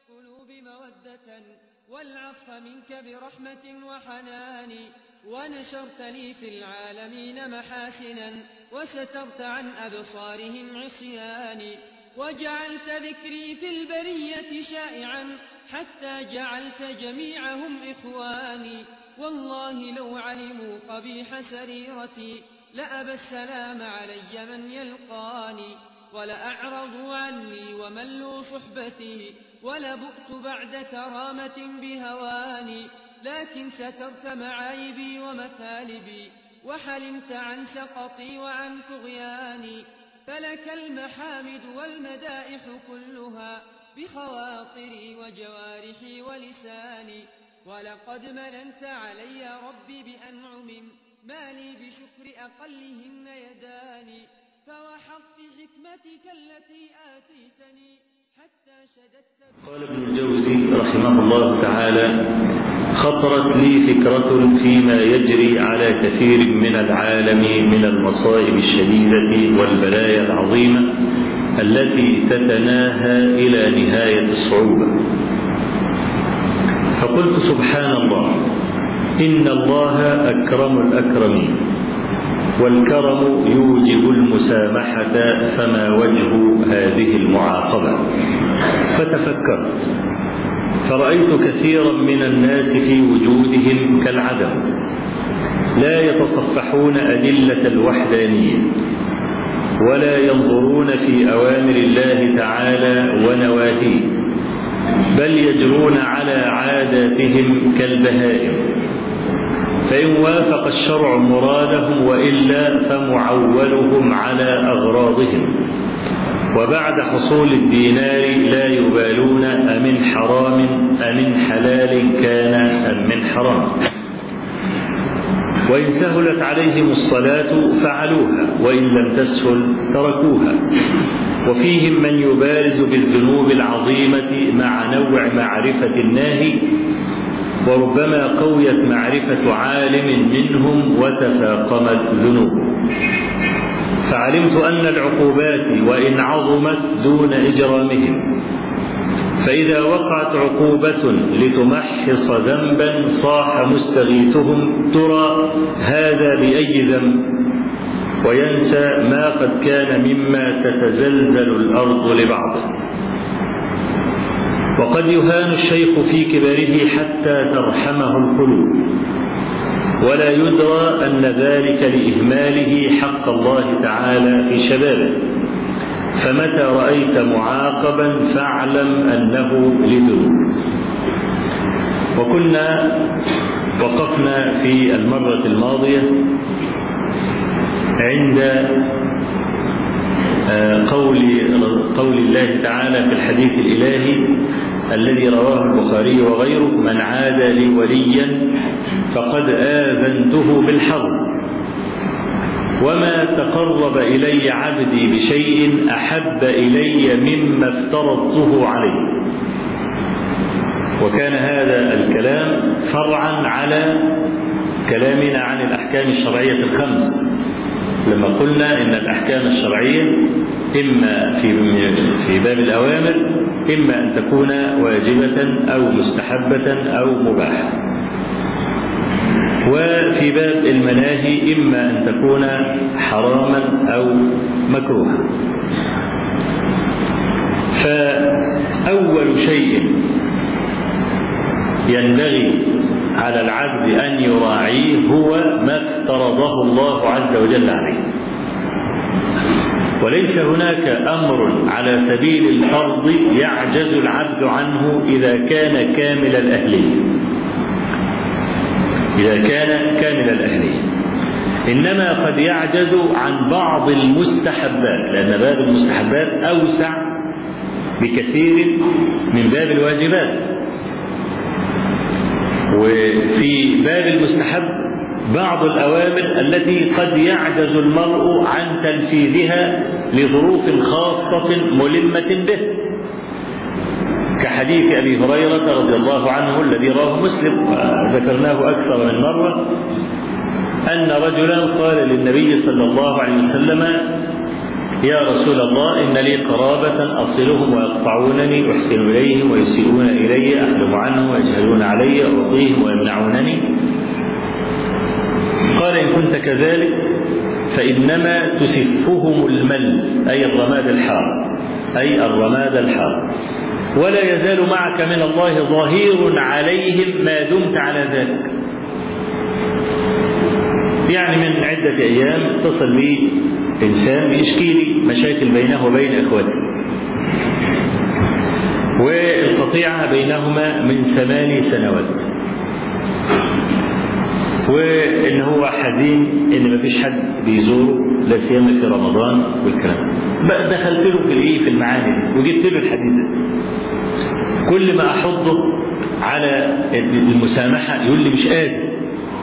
القلوب مودة والعطف منك برحمة وحنان ونشرت لي في العالمين محاسنا وسترت عن أبصارهم عصياني وجعلت ذكري في البرية شائعا حتى جعلت جميعهم إخواني والله لو علموا قبيح سريرتي لأبى السلام علي من يلقاني ولأعرضوا عني وملوا صحبتي ولبؤت بعد كرامة بهواني لكن سترت معايبي ومثالبي وحلمت عن سقطي وعن طغياني فلك المحامد والمدائح كلها بخواطري وجوارحي ولساني ولقد مننت علي ربي بأنعم ما لي بشكر أقلهن يداني فوحظت حكمتك التي آتيتني حتى شددت قال ابن الجوزي رحمه الله تعالى خطرت لي فكرة فيما يجري على كثير من العالم من المصائب الشديدة والبلايا العظيمة التي تتناهى إلى نهاية الصعوبة فقلت سبحان الله إن الله أكرم الأكرمين والكرم يوجب المسامحة فما وجه هذه المعاقبة فتفكرت فرأيت كثيرا من الناس في وجودهم كالعدم لا يتصفحون أدلة الوحدانية ولا ينظرون في أوامر الله تعالى ونواهيه بل يجرون على عاداتهم كالبهائم فإن وافق الشرع مرادهم وإلا فمعولهم على أغراضهم وبعد حصول الدينار لا يبالون أمن حرام أمن حلال كان أم من حرام وإن سهلت عليهم الصلاة فعلوها وإن لم تسهل تركوها وفيهم من يبارز بالذنوب العظيمة مع نوع معرفة الناهي وربما قويت معرفة عالم منهم وتفاقمت ذنوبه فعلمت أن العقوبات وإن عظمت دون إجرامهم فإذا وقعت عقوبة لتمحص ذنبا صاح مستغيثهم ترى هذا بأي ذنب وينسى ما قد كان مما تتزلزل الأرض لبعضه وقد يهان الشيخ في كبره حتى ترحمه القلوب ولا يدرى أن ذلك لإهماله حق الله تعالى في شبابه فمتى رأيت معاقبا فاعلم أنه لذنوب وكنا وقفنا في المرة الماضية عند قول قول الله تعالى في الحديث الإلهي الذي رواه البخاري وغيره من عاد لي وليا فقد آذنته بالحرب وما تقرب إلي عبدي بشيء أحب إلي مما افترضته عليه وكان هذا الكلام فرعا على كلامنا عن الأحكام الشرعية الخمس لما قلنا إن الأحكام الشرعية إما في في باب الأوامر إما أن تكون واجبة أو مستحبة أو مباحة وفي باب المناهي إما أن تكون حراما أو مكروها فأول شيء ينبغي على العبد أن يراعيه هو ما افترضه الله عز وجل عليه وليس هناك أمر على سبيل الفرض يعجز العبد عنه إذا كان كامل الأهلية إذا كان كامل الأهلية إنما قد يعجز عن بعض المستحبات لأن باب المستحبات أوسع بكثير من باب الواجبات وفي باب المستحب بعض الأوامر التي قد يعجز المرء عن تنفيذها لظروف خاصة ملمة به كحديث أبي هريرة رضي الله عنه الذي رواه مسلم وذكرناه أكثر من مرة أن رجلا قال للنبي صلى الله عليه وسلم يا رسول الله إن لي قرابة أصلهم ويقطعونني أحسن إليهم ويسيئون إلي أحلم عنهم ويجهلون علي أعطيهم ويمنعونني قال إن كنت كذلك فإنما تسفهم المل أي الرماد الحار أي الرماد الحار ولا يزال معك من الله ظهير عليهم ما دمت على ذلك يعني من عدة أيام اتصل بي إنسان بيشكي لي مشاكل بينه وبين إخوته والقطيعة بينهما من ثماني سنوات وإن هو حزين إن مفيش حد بيزوره لا سيما في رمضان والكلام بقى دخلت له في الإيه في المعاني دي وجبت له الحديث ده كل ما أحضه على المسامحة يقول لي مش قادر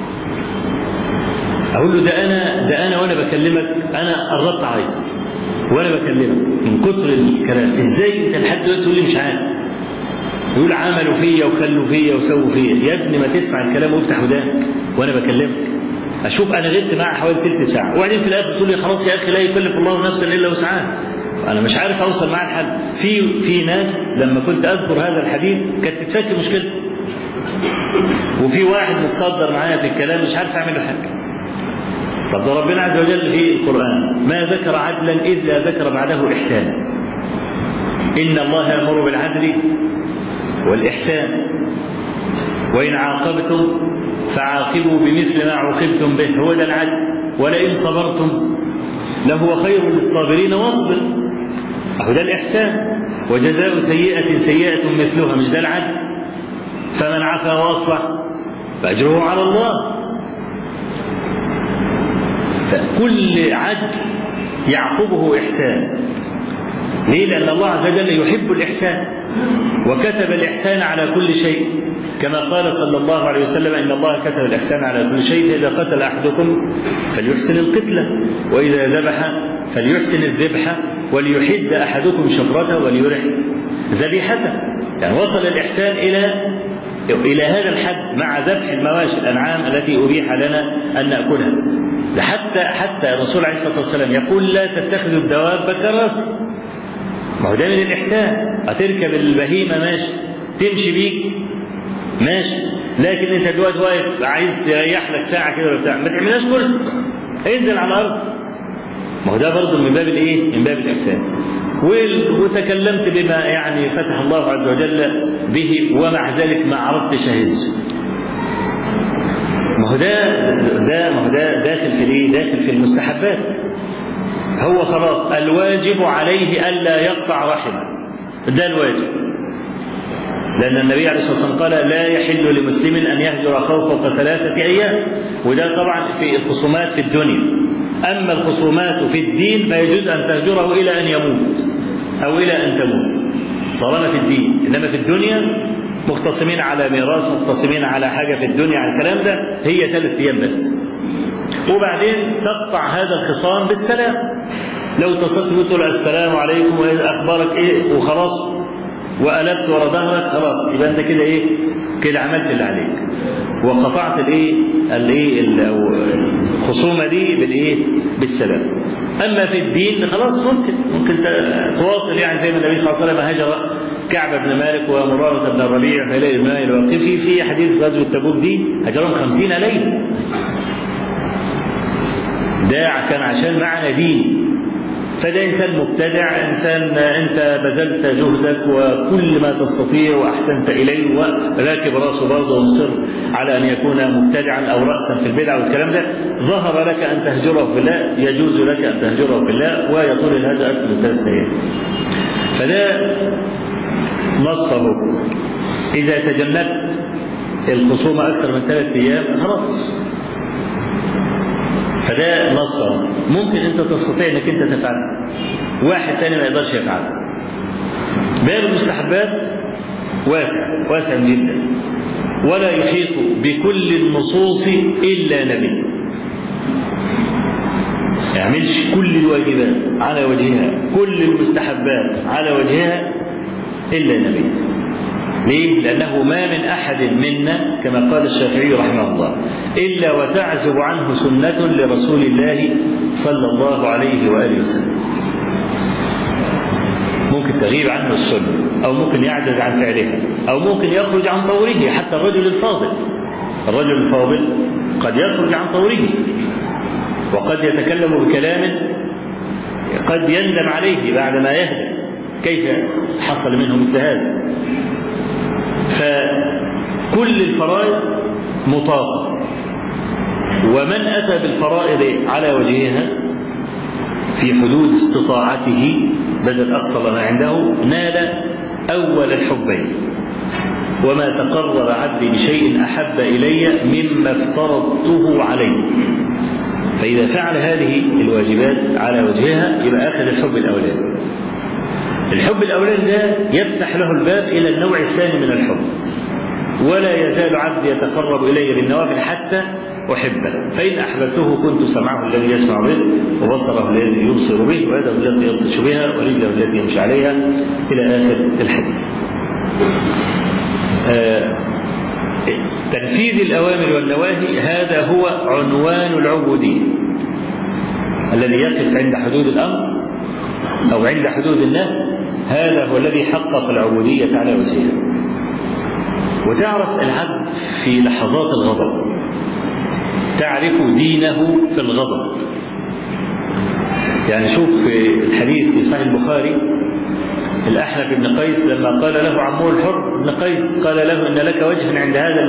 اقول له ده انا ده انا وانا بكلمك انا قربت اعيط وانا بكلمك من كتر الكلام ازاي انت لحد دلوقتي تقول لي مش عارف يقول عملوا فيا وخلوا فيا وسووا فيا يا ابني ما تسمع الكلام وافتح ودانك وانا بكلمك اشوف انا غبت معاه حوالي ثلث ساعه وبعدين في الاخر تقول لي خلاص يا اخي لا يكلف الله نفسا الا وسعها انا مش عارف اوصل معاه لحد في في ناس لما كنت اذكر هذا الحديث كانت تتفك مشكلته وفي واحد متصدر معايا في الكلام مش عارف اعمل له حاجه طب ده ربنا عز وجل في القرآن ما ذكر عدلا إلا ذكر بعده إحسانا إن الله يأمر بالعدل والإحسان وإن عاقبتم فعاقبوا بمثل ما عوقبتم به هو ده العدل ولئن صبرتم لهو خير للصابرين واصبر أهو ده الإحسان وجزاء سيئة سيئة مثلها مش ده العدل فمن عفا وأصلح فأجره على الله فكل عدل يعقبه إحسان ليه؟ لأن الله عز وجل يحب الإحسان وكتب الإحسان على كل شيء كما قال صلى الله عليه وسلم إن الله كتب الإحسان على كل شيء فإذا قتل أحدكم فليحسن القتلة وإذا ذبح فليحسن الذبح وليحد أحدكم شفرته وليرح ذبيحته يعني وصل الإحسان إلى إلى هذا الحد مع ذبح المواشي الأنعام التي أبيح لنا أن نأكلها ده حتى حتى الرسول عليه الصلاة والسلام يقول لا تتخذوا الدواب كراسي ما هو ده من الإحسان هتركب البهيمة ماشي تمشي بيك ماشي لكن انت دلوقتي واقف عايز تريح لك ساعة كده ولا بتاع ما تعملهاش كرسي انزل على الأرض ما هو ده برضه من باب الايه؟ من باب الإحسان وتكلمت بما يعني فتح الله عز وجل به ومع ذلك ما عرفتش اهز ما هو ده ده ما هو ده داخل في الايه؟ داخل في المستحبات هو خلاص الواجب عليه الا يقطع رحمه ده الواجب لأن النبي عليه الصلاة والسلام قال لا يحل لمسلم أن يهجر أخاه فوق ثلاثة أيام وده طبعا في الخصومات في الدنيا أما الخصومات في الدين فيجوز أن تهجره إلى أن يموت أو إلى أن تموت طالما في الدين إنما في الدنيا مختصمين على ميراث مختصمين على حاجة في الدنيا على الكلام ده هي ثلاث أيام بس وبعدين تقطع هذا الخصام بالسلام لو اتصلت تقول السلام عليكم واخبارك ايه وخلاص وقلبت ورا ظهرك خلاص يبقى انت كده ايه كده عملت اللي عليك وقطعت الايه الايه الخصومه دي بالايه بالسلام اما في الدين خلاص ممكن ممكن تواصل يعني زي ما النبي صلى الله عليه وسلم هجر كعب بن مالك ومرارة بن الربيع في ليل الماء الواقفي في حديث غزوة تبوك دي هجرهم خمسين ليلة ده كان عشان معنى دين فده انسان مبتدع انسان انت بذلت جهدك وكل ما تستطيع واحسنت اليه وراكب راسه برضه ومصر على ان يكون مبتدعا او راسا في البدع والكلام ده ظهر لك ان تهجره في الله يجوز لك ان تهجره في الله ويطول الهجر اكثر من ثلاث ايام فده نصه اذا تجنبت الخصومه اكثر من ثلاث ايام خلاص فده نص ممكن انت تستطيع انك انت تفعله واحد تاني ما يقدرش يفعله باب المستحبات واسع واسع جدا ولا يحيط بكل النصوص الا نبي يعملش كل الواجبات على وجهها كل المستحبات على وجهها الا نبي ليه؟ لأنه ما من أحد منا كما قال الشافعي رحمه الله إلا وتعزب عنه سنة لرسول الله صلى الله عليه وآله وسلم تغيب عنه السنة أو ممكن يعجز عن فعلها أو ممكن يخرج عن طوره حتى الرجل الفاضل الرجل الفاضل قد يخرج عن طوره وقد يتكلم بكلام قد يندم عليه بعد ما يهدى كيف حصل منه مثل هذا فكل الفرائض مطاقة ومن أتى بالفرائض على وجهها في حدود استطاعته بذل أقصى ما عنده نال أول الحبين وما تقرر عبدي بشيء أحب إلي مما افترضته عليه فإذا فعل هذه الواجبات على وجهها يبقى أخذ الحب الأولاني الحب الأولاني ده يفتح له الباب إلى النوع الثاني من الحب ولا يزال عبدي يتقرب إلي بالنوافل حتى أحبه فإن أحببته كنت سمعه الذي يسمع به وبصره الذي يبصر به ويده التي يبطش بها ورجله التي يمشي عليها إلى آخر الحديث آه تنفيذ الأوامر والنواهي هذا هو عنوان العبودية الذي يقف عند حدود الأمر أو عند حدود النهي هذا هو الذي حقق العبودية على وجهها وتعرف العبد في لحظات الغضب تعرف دينه في الغضب يعني شوف في الحديث في صحيح البخاري الأحنف بن قيس لما قال له عمه الحر بن قيس قال له إن لك وجها عند هذا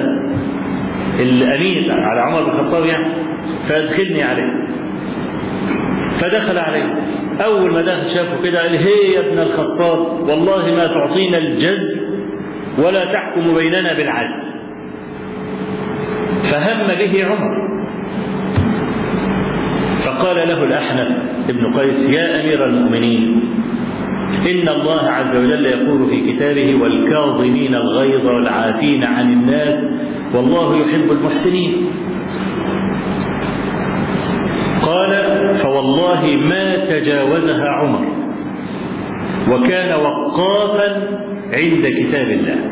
الأمير على عمر بن الخطاب يعني فأدخلني عليه فدخل عليه أول ما دخل شافه كده قال هي يا ابن الخطاب والله ما تعطينا الجز ولا تحكم بيننا بالعدل فهم به عمر فقال له الأحنف ابن قيس يا أمير المؤمنين إن الله عز وجل يقول في كتابه والكاظمين الغيظ والعافين عن الناس والله يحب المحسنين قال فوالله ما تجاوزها عمر وكان وقافا عند كتاب الله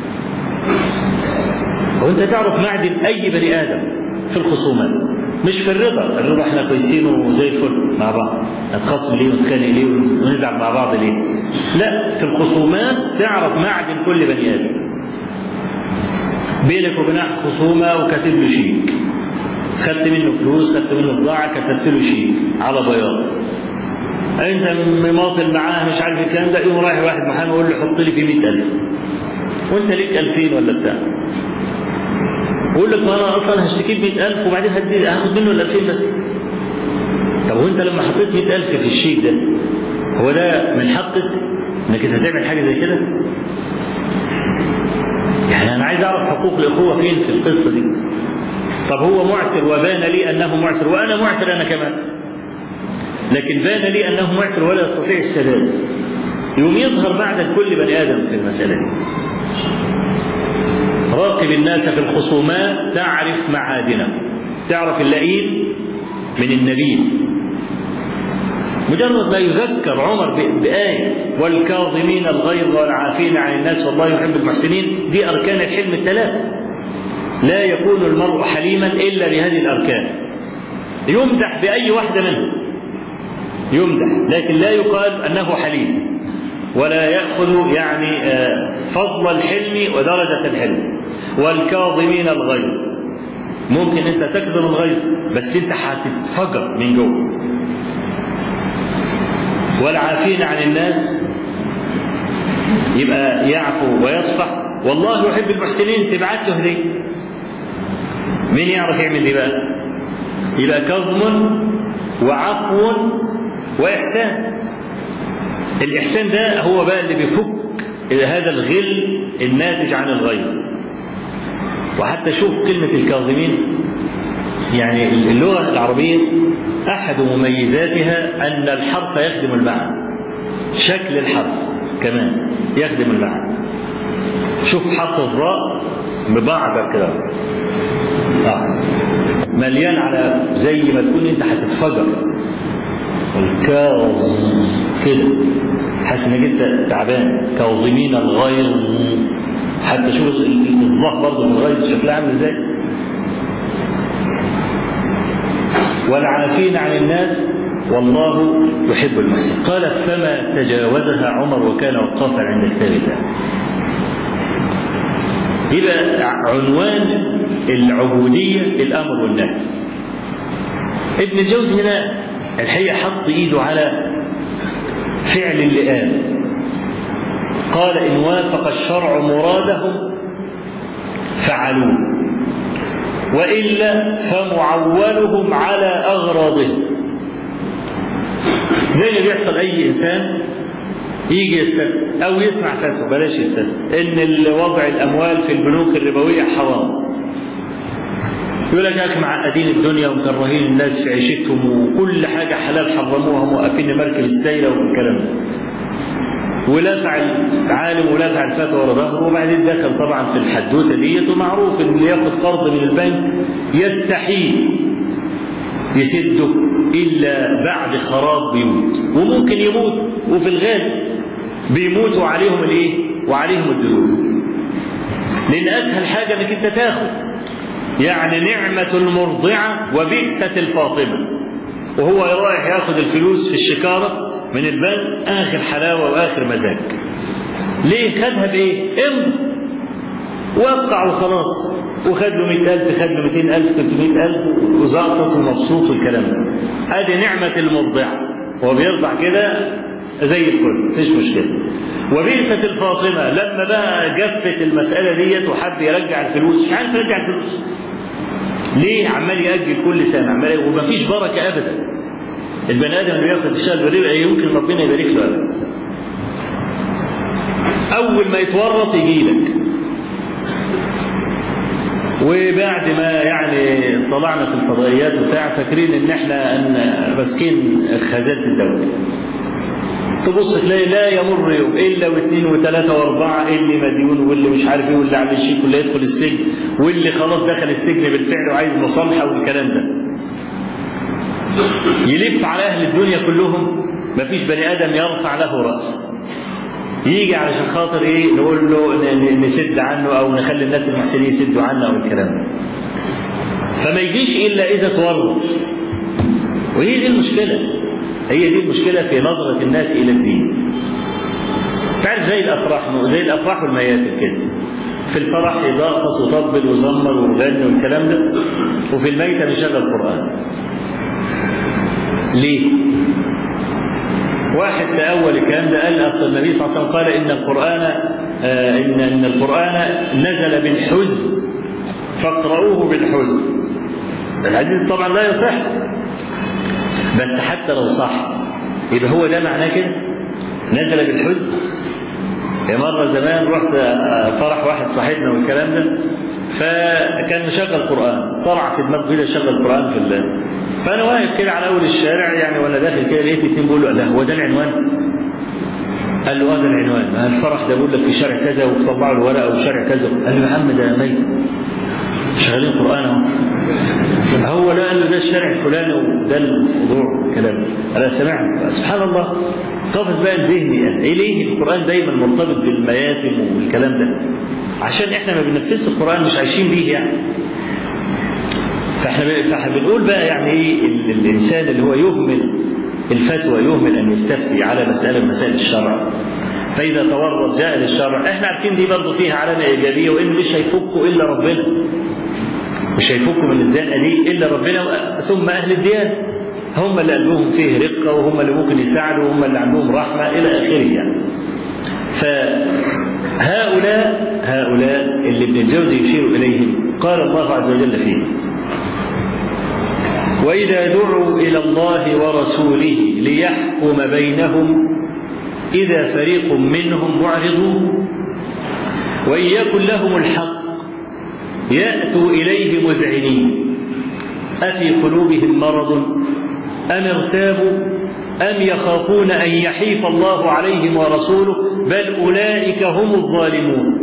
وانت تعرف معدن اي بني ادم في الخصومات مش في الرضا الرضا احنا كويسين وزي الفل مع بعض نتخاصم ليه ونتخانق ليه ونزعل مع بعض ليه لا في الخصومات تعرف معدن كل بني ادم بينك وبين خصومه وكاتب له شيك خدت منه فلوس خدت منه بضاعه كتبت له شيك على بياض انت مماطل معاه مش عارف الكلام ده يقوم رايح واحد محامي يقول له حط لي فيه 100000 وانت ليك 2000 ولا بتاع يقول لك ما انا اصلا هشتكيه ب 100000 وبعدين هدي هاخد منه ال 2000 بس طب وانت لما حطيت 100000 في الشيك ده هو ده من حقك انك انت تعمل حاجه زي كده؟ يعني انا عايز اعرف حقوق الاخوه فين في القصه دي طب هو معسر وبان لي انه معسر وانا معسر انا كمان لكن بان لي انه معسر ولا يستطيع السداد يوم يظهر بعد كل بني ادم في المساله دي راقب الناس في الخصومات تعرف معادنه تعرف اللئيم من النبيل مجرد ما يذكر عمر بآية والكاظمين الغيظ والعافين عن الناس والله يحب المحسنين دي أركان الحلم الثلاثة لا يكون المرء حليما إلا بهذه الأركان يمدح بأي واحدة منهم يمدح لكن لا يقال أنه حليم ولا يأخذ يعني فضل الحلم ودرجة الحلم والكاظمين الغيظ ممكن انت تكظم الغيظ بس انت هتتفجر من جوه والعافين عن الناس يبقى يعفو ويصفح والله يحب المحسنين تبعت له هديه مين يعرف يعمل دي بقى يبقى كظم وعفو وإحسان الإحسان ده هو بقى اللي بيفك هذا الغل الناتج عن الغيظ وحتى شوف كلمة الكاظمين يعني اللغة العربية أحد مميزاتها أن الحرف يخدم المعنى شكل الحرف كمان يخدم المعنى شوف حرف الظاء ببعض كده آه. مليان على زي ما تكون انت هتتفجر الكاظ كده حاسس انك انت تعبان كاظمين الغيظ حتى شوف الظه برضه من الغيظ شكلها عامل ازاي والعافين عن الناس والله يحب المحسن قال فما تجاوزها عمر وكان وقافا عند كتاب الله يبقى عنوان العبودية الأمر والنهي ابن الجوزي هنا الحقيقة حط إيده على فعل اللئام قال إن وافق الشرع مرادهم فعلوه وإلا فمعولهم على أغراضهم زي اللي بيحصل أي إنسان يجي يستفتي أو يسمع فتوى بلاش يستفتي إن وضع الأموال في البنوك الربوية حرام يقول لك يا اخي معقدين الدنيا ومكرهين الناس في عيشتهم وكل حاجه حلال حرموها وموقفين مركب السيله والكلام ده. ولافع العالم ولافع الفتوى ورا ظهره وبعدين دخل طبعا في الحدوته ديت ومعروف ان اللي ياخد قرض من البنك يستحيل يسده الا بعد خراب بيوت وممكن يموت وفي الغالب بيموتوا عليهم الايه؟ وعليهم الديون. لان اسهل حاجه انك انت تاخد يعني نعمة المرضعة وبئسة الفاطمة وهو رايح ياخد الفلوس في الشكارة من البنك آخر حلاوة وآخر مزاج ليه خدها بإيه امضي وقع وخلاص وخد له 100000 خد له 200000 300000 وزقطت ومبسوط والكلام ده ادي نعمة المرضعة هو بيرضع كده زي الفل مفيش مشكلة وبئسة الفاطمة لما بقى جفت المسألة ديت وحب يرجع الفلوس مش عارف يرجع الفلوس ليه عمال يأجل كل سنة عمال ومفيش بركة أبدا البني آدم اللي بياخد الشهر بالربا يمكن ربنا يبارك له أبدا أول ما يتورط يجي لك وبعد ما يعني طلعنا في الفضائيات وبتاع فاكرين ان احنا ان ماسكين خزانه الدوله تبص تلاقي لا يمر يوم الا واثنين وثلاثه واربعه اللي مديون واللي مش عارف ايه واللي عامل شيك واللي يدخل السجن واللي خلاص دخل السجن بالفعل وعايز مصالحه والكلام ده. يلف على اهل الدنيا كلهم مفيش بني ادم يرفع له راس. يجي علشان خاطر ايه نقول له نسد عنه او نخلي الناس المحسنين يسدوا عنه او الكلام ده. فما يجيش الا اذا تورط. وهي دي المشكله. هي دي المشكلة في نظرة الناس إلى الدين. تعرف زي الأفراح زي الأفراح والمياتم كده. في الفرح يضاقط وطبل وزمر وغني والكلام ده وفي الميتة يشغل قرآن. ليه؟ واحد تأول الكلام ده قال أصل النبي صلى الله عليه وسلم قال إن القرآن آه إن إن القرآن نزل بالحزن فاقرؤوه بالحزن. الحديث طبعا لا يصح بس حتى لو صح يبقى هو ده معناه كده نزل بالحزن يا مرة زمان رحت فرح واحد صاحبنا والكلام ده فكان مشغل قرآن طلع في دماغه كده شغل قرآن في الله فأنا واقف كده على أول الشارع يعني وأنا داخل كده لقيت اتنين بيقولوا لا هو ده العنوان قال له اه ده العنوان الفرح ده بيقول لك في شارع كذا وطلعوا الورقه وشارع كذا قال له يا عم ده ميت شغالين قرآن اهو هو لا قال له ده الشارع الفلاني وده الموضوع كلام انا سمعت سبحان الله قفز بقى ذهني ايه ليه القرآن دايما مرتبط بالمياتم والكلام ده عشان احنا ما بننفذش القرآن مش عايشين بيه يعني فاحنا فاحنا بنقول بقى يعني ايه الانسان اللي هو يهمل الفتوى يهمل ان يستفتي على مساله من مسائل الشرع فاذا تورط جاء للشرع احنا عارفين دي برضه فيها علامه ايجابيه وان مش هيفكوا الا ربنا مش هيفكوا من الزنقه دي الا ربنا ثم اهل الديانه هم اللي قلبهم فيه رقه وهم اللي ممكن يساعدوا وهم اللي عندهم رحمه الى اخره يعني فهؤلاء هؤلاء اللي ابن الجوزي يشير اليهم قال الله عز وجل فيهم واذا دعوا الى الله ورسوله ليحكم بينهم اذا فريق منهم معرضون وان يكن لهم الحق ياتوا اليه مذعنين افي قلوبهم مرض ام ارتابوا ام يخافون ان يحيف الله عليهم ورسوله بل اولئك هم الظالمون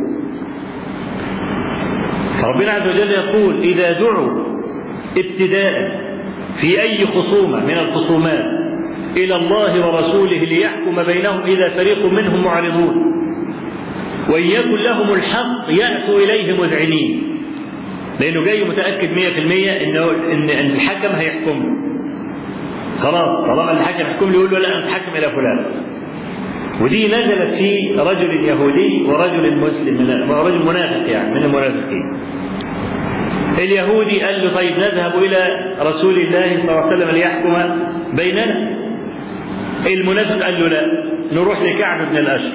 ربنا عز وجل يقول اذا دعوا ابتداء في أي خصومة من الخصومات إلى الله ورسوله ليحكم بينهم إذا فريق منهم معرضون وإن يكن لهم الحق يأتوا إليه مذعنين لأنه جاي متأكد 100% إنه إن الحكم هيحكم خلاص طالما الحاكم يحكم لي يقول له لا أنا أتحكم إلى فلان ودي نزلت في رجل يهودي ورجل مسلم من ورجل منافق يعني من المنافقين اليهودي قال له طيب نذهب إلى رسول الله صلى الله عليه وسلم ليحكم بيننا المنافق قال له لا نروح لكعب بن الأشهر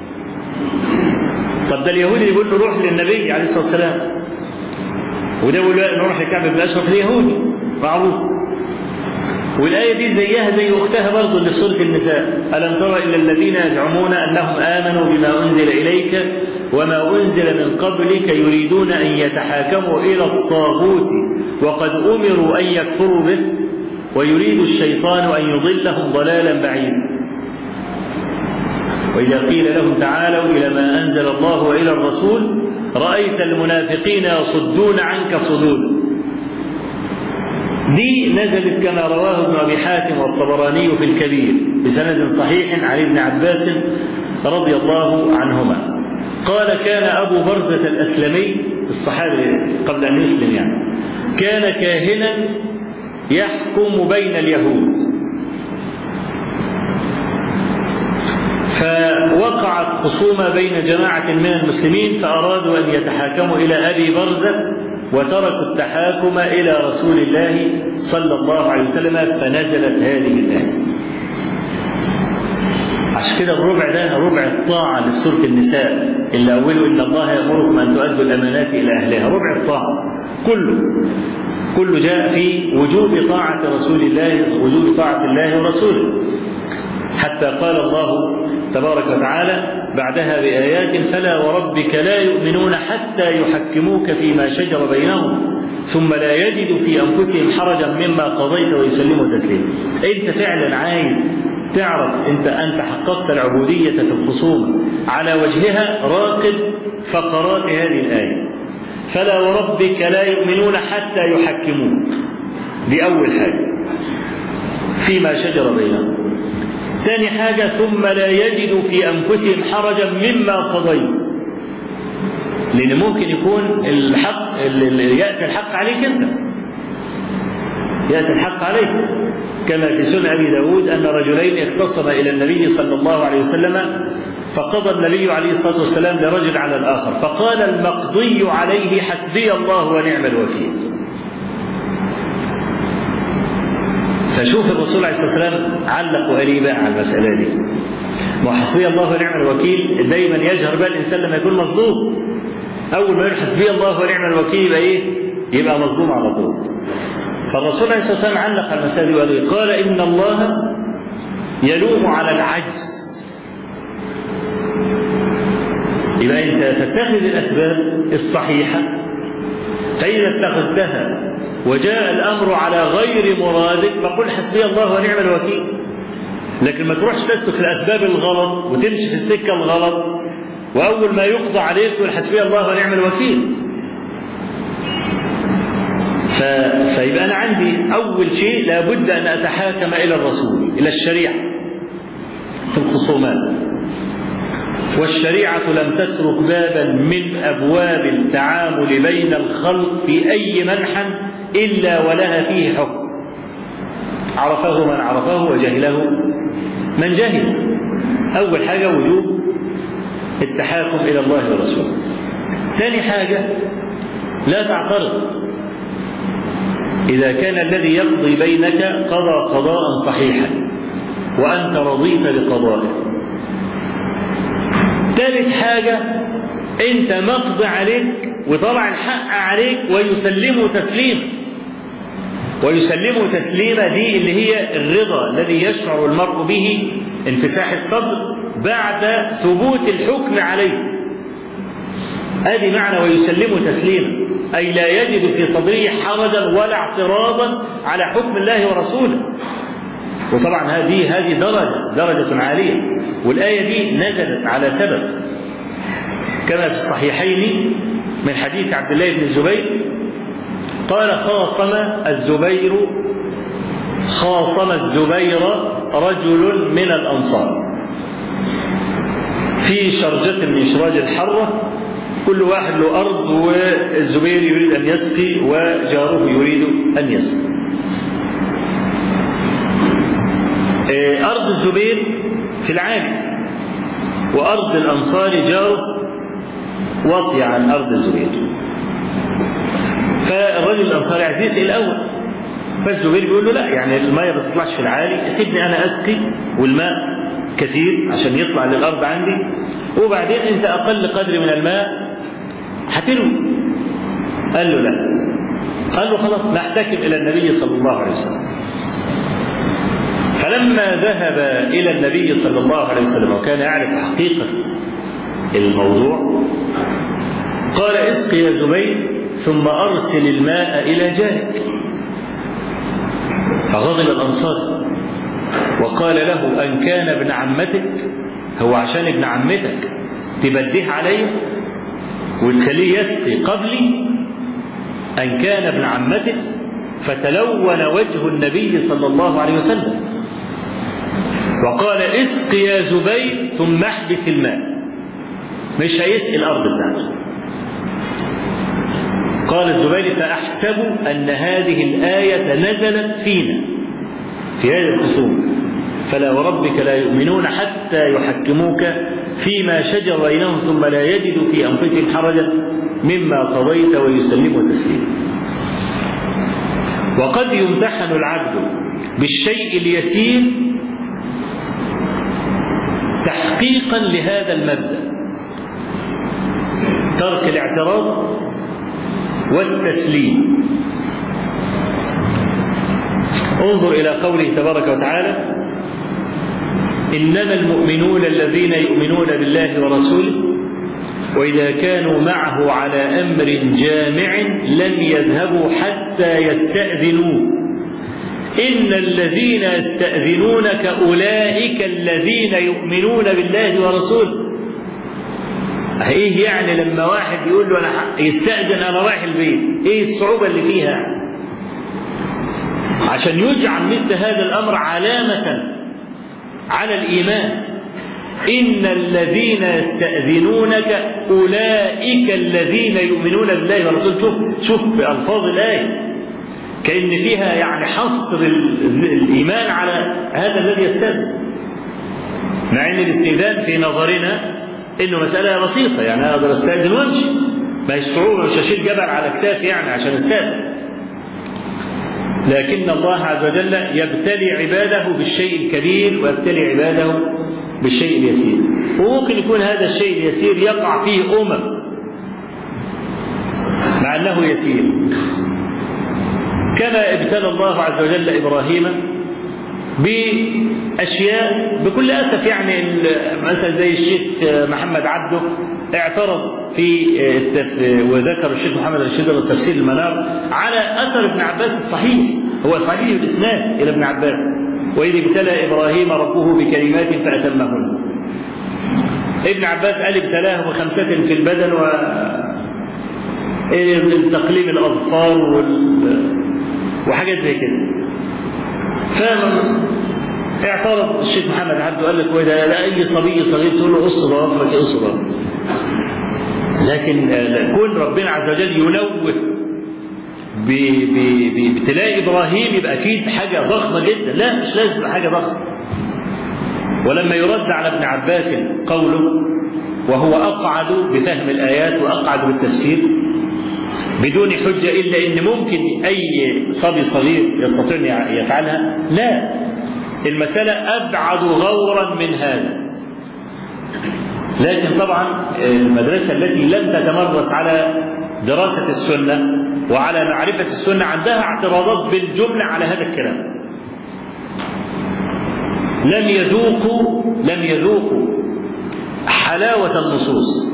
طب ده اليهودي يقول له روح للنبي عليه الصلاة والسلام وده يقول لا نروح لكعب بن الأشهر اليهودي معروف والآية دي زيها زي أختها برضه اللي في سورة النساء ألم تر إلى الذين يزعمون أنهم آمنوا بما أنزل إليك وما أنزل من قبلك يريدون أن يتحاكموا إلى الطاغوت وقد أمروا أن يكفروا به ويريد الشيطان أن يضلهم ضلالا بعيدا وإذا قيل لهم تعالوا إلى ما أنزل الله وإلى الرسول رأيت المنافقين يصدون عنك صدودا دي نزلت كما رواه ابن ابي حاتم والطبراني في الكبير بسند صحيح عن ابن عباس رضي الله عنهما قال كان ابو برزه الاسلمي الصحابي قبل ان يسلم يعني كان كاهنا يحكم بين اليهود فوقعت خصومه بين جماعه من المسلمين فارادوا ان يتحاكموا الى ابي برزه وتركوا التحاكم إلى رسول الله صلى الله عليه وسلم فنزلت هذه الآية عشان كده الربع ده ربع الطاعة اللي في سورة النساء اللي أوله إن الله يأمركم أن تؤدوا الأمانات إلى أهلها ربع الطاعة كله كله جاء في وجوب طاعة رسول الله وجوب طاعة الله ورسوله حتى قال الله تبارك وتعالى بعدها بآيات فلا وربك لا يؤمنون حتى يحكموك فيما شجر بينهم ثم لا يجدوا في أنفسهم حرجا مما قضيت ويسلموا تسليما أنت فعلا عايز تعرف أنت أنت حققت العبودية في الخصومة على وجهها راقب فقرات هذه الآية فلا وربك لا يؤمنون حتى يحكموك دي أول حاجة فيما شجر بينهم ثاني حاجة ثم لا يجدوا في أنفسهم حرجا مما قضيت لأن ممكن يكون الحق اللي يأتي الحق عليك أنت يأتي الحق عليك كما في سنة أبي داود أن رجلين اختصما إلى النبي صلى الله عليه وسلم فقضى النبي عليه الصلاة والسلام لرجل على الآخر فقال المقضي عليه حسبي الله ونعم الوكيل فشوف الرسول عليه الصلاه والسلام علق وقال ايه بقى على المساله دي وحسبي الله ونعم الوكيل دايما يجهر بها الانسان لما يكون مظلوم اول ما يقول حسبي الله ونعم الوكيل يبقى ايه؟ يبقى مظلوم على طول فالرسول عليه الصلاه والسلام علق على المساله دي وقال إيه؟ قال ان الله يلوم على العجز يبقى انت تتخذ الاسباب الصحيحه فاذا اتخذتها وجاء الامر على غير مرادك فقل حسبي الله ونعم الوكيل لكن ما تروحش تسلك الاسباب الغلط وتمشي في السكه الغلط واول ما يقضى عليك تقول حسبي الله ونعم الوكيل ف... فيبقى انا عندي اول شيء لابد ان اتحاكم الى الرسول الى الشريعه في الخصومات والشريعة لم تترك بابا من أبواب التعامل بين الخلق في أي منحى إلا ولها فيه حكم عرفه من عرفه وجهله من جهل أول حاجة وجوب التحاكم إلى الله ورسوله ثاني حاجة لا تعترض إذا كان الذي يقضي بينك قضى قضاء صحيحا وأنت رضيت بقضائه ثالث حاجة أنت مقضي عليك وطلع الحق عليك ويسلمه تسليما ويسلمه تسليما دي اللي هي الرضا الذي يشعر المرء به انفساح الصدر بعد ثبوت الحكم عليه ادي معنى ويسلمه تسليما اي لا يجد في صدره حرجا ولا اعتراضا على حكم الله ورسوله وطبعا هذه هذه درجه درجه عاليه والآية دي نزلت على سبب كما في الصحيحين من حديث عبد الله بن الزبير قال خاصم الزبير خاصم الزبير رجل من الأنصار في شرجة من شراج الحرة كل واحد له أرض والزبير يريد أن يسقي وجاره يريد أن يسقي أرض الزبير في العالي وأرض الأنصار جاره واطية عن أرض الزبير فالرجل الأنصاري عايز يسقي الأول فالزبير بيقول له لا يعني المية ما تطلعش في العالي سيبني أنا أسقي والماء كثير عشان يطلع للأرض عندي وبعدين أنت أقل قدر من الماء هتروي قال له لا قال له خلاص نحتكم إلى النبي صلى الله عليه وسلم فلما ذهب إلى النبي صلى الله عليه وسلم وكان يعرف حقيقة الموضوع قال اسق يا زبير ثم أرسل الماء إلى جارك فغضب الأنصار وقال له أن كان ابن عمتك هو عشان ابن عمتك تبديه علي وتخليه يسقي قبلي أن كان ابن عمتك فتلون وجه النبي صلى الله عليه وسلم وقال اسق يا زبير ثم احبس الماء مش هيسقي الأرض بتاعته قال الزبير فأحسب أن هذه الآية نزلت فينا في هذه الخصوم فلا وربك لا يؤمنون حتى يحكموك فيما شجر بينهم ثم لا يجدوا في أنفسهم حرجا مما قضيت ويسلموا تسليما وقد يمتحن العبد بالشيء اليسير تحقيقا لهذا المبدا ترك الاعتراض والتسليم انظر الى قوله تبارك وتعالى انما المؤمنون الذين يؤمنون بالله ورسوله واذا كانوا معه على امر جامع لم يذهبوا حتى يستاذنوه ان الذين يستاذنونك اولئك الذين يؤمنون بالله ورسوله ايه يعني لما واحد يقول له انا يستاذن انا رايح البيت ايه الصعوبه اللي فيها عشان يجعل مثل هذا الامر علامه على الايمان ان الذين يستاذنونك اولئك الذين يؤمنون بالله ورسوله شوف شوف بالفاظ الايه كان فيها يعني حصر الايمان على هذا الذي يستاذن مع ان الاستئذان في نظرنا انه مساله بسيطه يعني اقدر استاذن وامشي ما هي صعوبه مش هشيل جبل على كتافي يعني عشان استاذن لكن الله عز وجل يبتلي عباده بالشيء الكبير ويبتلي عباده بالشيء اليسير وممكن يكون هذا الشيء اليسير يقع فيه أمم مع أنه يسير كما ابتلى الله عز وجل إبراهيم بأشياء بكل أسف يعني مثلا زي الشيخ محمد عبده اعترض في وذكر الشيخ محمد الشيخ تفسير المنار على أثر ابن عباس الصحيح هو صحيح الإسناد إلى ابن عباس وإذ ابتلى إبراهيم ربه بكلمات فأتمهن ابن عباس قال ابتلاه بخمسة في البدن و تقليم الأظفار وال... وحاجات زي كده اعترض الشيخ محمد عبده قال لك وإذا لا أي صبي صغير تقول له قص ضوافرك قص لكن كون ربنا عز وجل ينوه بابتلاء ابراهيم يبقى اكيد حاجه ضخمه جدا لا مش لازم تبقى حاجه ضخمه ولما يرد على ابن عباس قوله وهو اقعد بفهم الايات واقعد بالتفسير بدون حجه الا ان ممكن اي صبي صغير يستطيع ان يفعلها لا المساله ابعد غورا من هذا لكن طبعا المدرسه التي لم تتمرس على دراسه السنه وعلى معرفة السنة عندها اعتراضات بالجملة على هذا الكلام لم يذوقوا لم يذوقوا حلاوة النصوص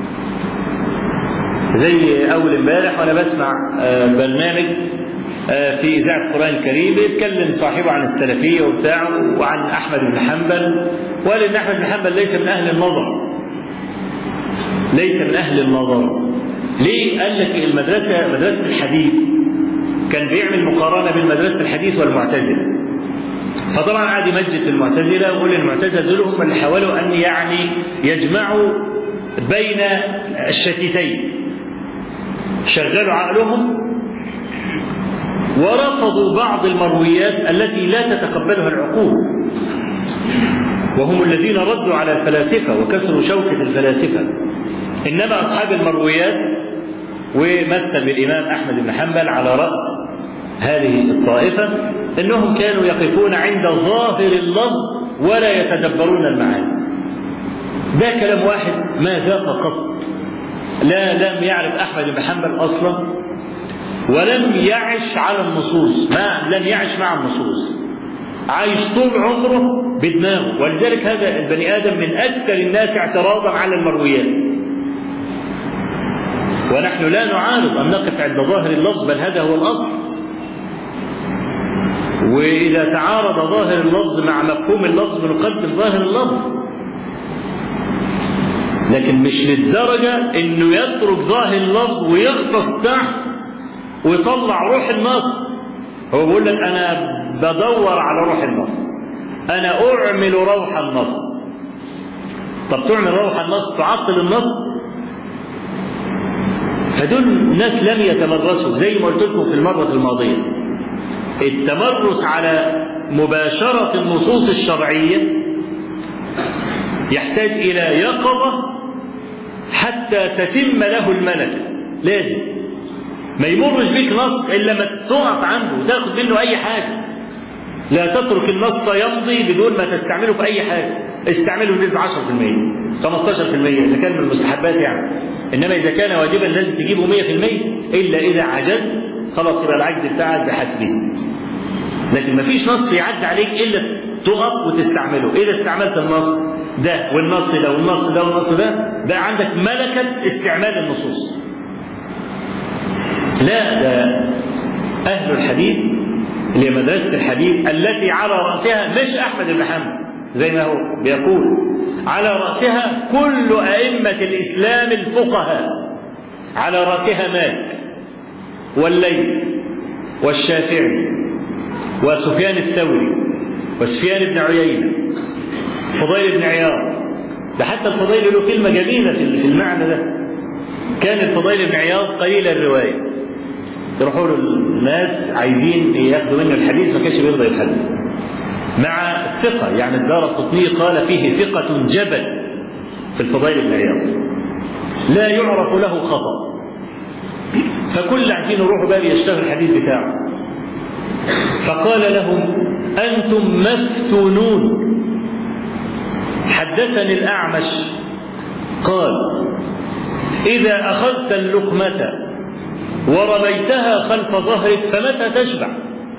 زي أول امبارح وأنا بسمع برنامج في إذاعة القرآن الكريم بيتكلم صاحبه عن السلفية وبتاعه وعن أحمد بن حنبل وقال إن أحمد بن حنبل ليس من أهل النظر ليس من أهل النظر ليه؟ قال لك المدرسة مدرسة الحديث كان بيعمل مقارنة بين مدرسة الحديث والمعتزلة فطبعا قعد يمجد في المعتزلة ويقول المعتزلة دول هم اللي حاولوا أن يعني يجمعوا بين الشتيتين شغلوا عقلهم ورفضوا بعض المرويات التي لا تتقبلها العقول وهم الذين ردوا على الفلاسفة وكسروا شوكة الفلاسفة إنما أصحاب المرويات ومثل بالإمام أحمد بن حنبل على رأس هذه الطائفة أنهم كانوا يقفون عند ظاهر اللفظ ولا يتدبرون المعاني ده كلام واحد ما ذاق قط لا لم يعرف أحمد بن حنبل أصلا ولم يعش على النصوص ما لم يعش مع النصوص عايش طول عمره بدماغه ولذلك هذا البني آدم من أكثر الناس اعتراضا على المرويات ونحن لا نعارض أن نقف عند ظاهر اللفظ بل هذا هو الأصل وإذا تعارض ظاهر اللفظ مع مفهوم اللفظ بنقدم ظاهر اللفظ لكن مش للدرجة إنه يترك ظاهر اللفظ ويغطس تحت ويطلع روح النص هو بيقول لك أنا بدور على روح النص أنا أعمل روح النص طب تعمل روح النص تعطل النص فدول ناس لم يتمرسوا زي ما قلت لكم في المرة الماضية التمرس على مباشرة النصوص الشرعية يحتاج إلى يقظة حتى تتم له الملكة لازم ما يمرش بيك نص إلا ما تقف عنده وتاخد منه أي حاجة لا تترك النص يمضي بدون ما تستعمله في أي حاجة استعمله بنسبة 10% 15% إذا كان من المستحبات يعني إنما إذا كان واجبا لازم تجيبه 100% إلا إذا عجزت خلاص يبقى العجز بتاعك بحسبه لكن ما فيش نص يعدي عليك إلا تقف وتستعمله إذا استعملت النص ده والنص ده والنص ده والنص ده ده عندك ملكة استعمال النصوص لا ده أهل الحديث اللي هي مدرسة الحديث التي على رأسها مش أحمد بن حنبل زي ما هو بيقول على رأسها كل أئمة الإسلام الفقهاء على رأسها مالك والليث والشافعي وسفيان الثوري وسفيان بن عيينة فضيل بن عياض ده حتى الفضيل له كلمة جميلة في المعنى ده كان الفضيل بن عياض قليل الرواية يروحوا له الناس عايزين ياخدوا منه الحديث ما كانش بيرضى يحدث مع الثقة يعني الدار القطني قال فيه ثقة جبل في الفضيل بن عياض لا يعرف له خطأ فكل عايزين يروحوا بقى يشتغل الحديث بتاعه فقال لهم أنتم مفتونون حدثني الأعمش قال إذا أخذت اللقمة ورميتها خلف ظهرك فمتى تشبع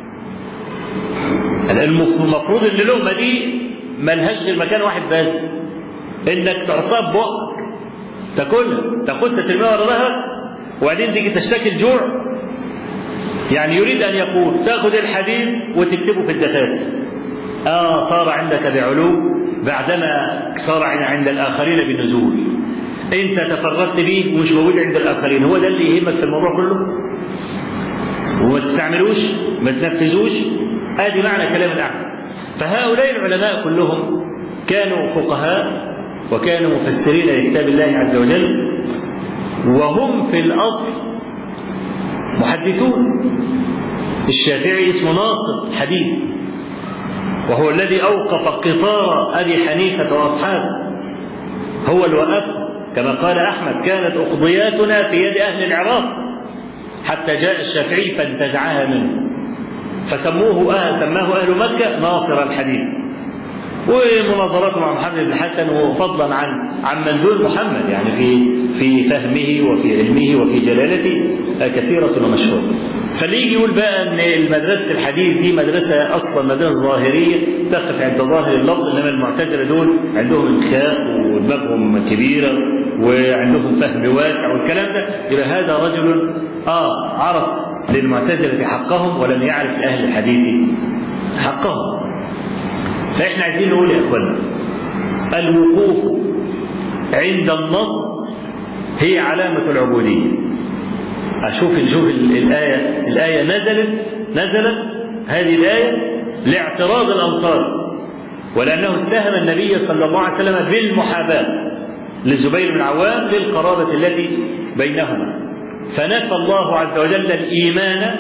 المفروض ان اللقمه دي ملهاش غير مكان واحد بس انك تعصاب بقك تاكلها تاخدها ترميها ورا ظهرك وبعدين تيجي تشتكي الجوع يعني يريد ان يقول تاخذ الحديث وتكتبه في الدفاتر اه صار عندك بعلو بعدما صار عند الاخرين بالنزول انت تفردت به ومش موجود عند الاخرين هو ده اللي يهمك في الموضوع كله وما تستعملوش ما تنفذوش ادي معنى كلام الاعمى فهؤلاء العلماء كلهم كانوا فقهاء وكانوا مفسرين لكتاب الله عز وجل وهم في الاصل محدثون الشافعي اسمه ناصر حديث وهو الذي اوقف قطار ابي حنيفه واصحابه هو اللي وقفه كما قال احمد كانت اقضياتنا في يد اهل العراق حتى جاء الشافعي فانتزعها منه فسموه أهل سماه أهل مكة ناصر الحديث ومناظراته مع محمد بن الحسن وفضلا عن عن من دون محمد يعني في في فهمه وفي علمه وفي جلالته كثيرة ومشهورة. فاللي يجي يقول بقى ان مدرسة الحديث دي مدرسة اصلا مدرسة ظاهرية تقف عند ظاهر اللفظ انما المعتزلة دول عندهم انخاء ودماغهم كبيرة وعندهم فهم واسع والكلام ده يبقى هذا رجل اه عرف للمعتزلة حقهم ولم يعرف لأهل الحديث حقهم فإحنا عايزين نقول يا إخوانا الوقوف عند النص هي علامة العبودية أشوف شوف الآية الآية نزلت نزلت هذه الآية لاعتراض الأنصار ولأنه اتهم النبي صلى الله عليه وسلم بالمحاباة للزبير بن عوام للقرابة التي بينهما فنفى الله عز وجل الإيمان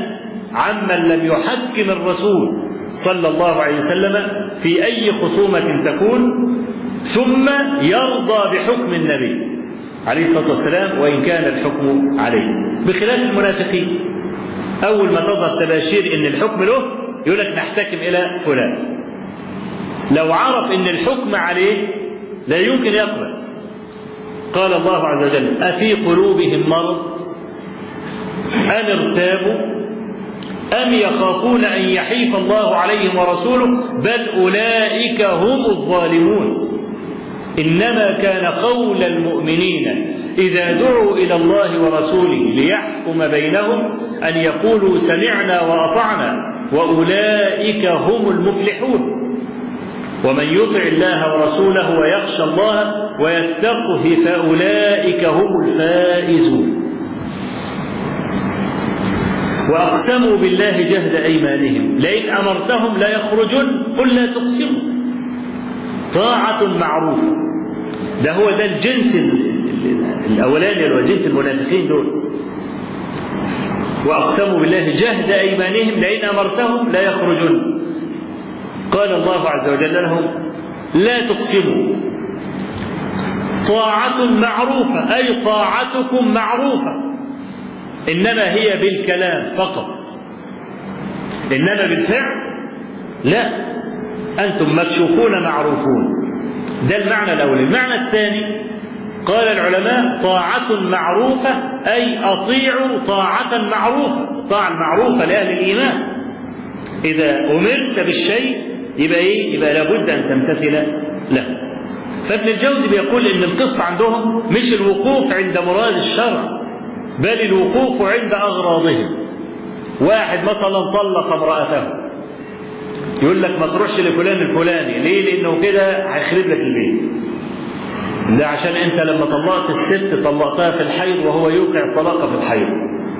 عمن لم يحكم الرسول صلى الله عليه وسلم في أي خصومة تكون ثم يرضى بحكم النبي عليه الصلاة والسلام وإن كان الحكم عليه بخلاف المنافقين أول ما تظهر تباشير إن الحكم له يقول لك نحتكم إلى فلان لو عرف إن الحكم عليه لا يمكن يقبل قال الله عز وجل أفي قلوبهم مرض أم ارتابوا أم يخافون أن يحيف الله عليهم ورسوله بل أولئك هم الظالمون إنما كان قول المؤمنين إذا دعوا إلى الله ورسوله ليحكم بينهم أن يقولوا سمعنا وأطعنا وأولئك هم المفلحون ومن يطع الله ورسوله ويخشى الله ويتقه فأولئك هم الفائزون وأقسموا بالله جهد أيمانهم لئن أمرتهم لا يخرجن قل لا تقسموا طاعة معروفة ده هو ده الجنس الأولاني اللي هو جنس المنافقين دول وأقسموا بالله جهد أيمانهم لئن أمرتهم لا يخرجن قال الله عز وجل لهم لا تقسموا طاعة معروفة أي طاعتكم معروفة إنما هي بالكلام فقط إنما بالفعل لا أنتم مكشوفون معروفون ده المعنى الأول المعنى الثاني قال العلماء طاعة معروفة أي أطيعوا طاعة معروفة طاعة معروفة لأهل الإيمان إذا أمرت بالشيء يبقى إيه؟ يبقى لابد أن تمتثل له فابن الجوزي بيقول إن القصة عندهم مش الوقوف عند مراد الشرع بل الوقوف عند أغراضهم واحد مثلا طلق امرأته يقول لك ما تروحش لفلان الفلاني ليه لأنه كده هيخرب لك البيت ده عشان انت لما طلقت الست طلقتها في الحيض وهو يوقع الطلاق في الحيض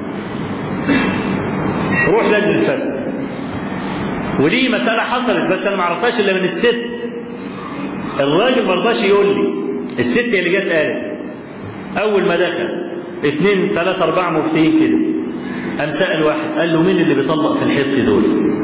روح لجنة الفرد ودي مسألة حصلت بس أنا ما عرفتهاش إلا من الست الراجل ما رضاش يقول لي الست اللي جت قالت أول ما دخل اثنين ثلاثة أربعة مفتين كده قام سأل واحد قال له مين اللي بيطلق في الحص دول؟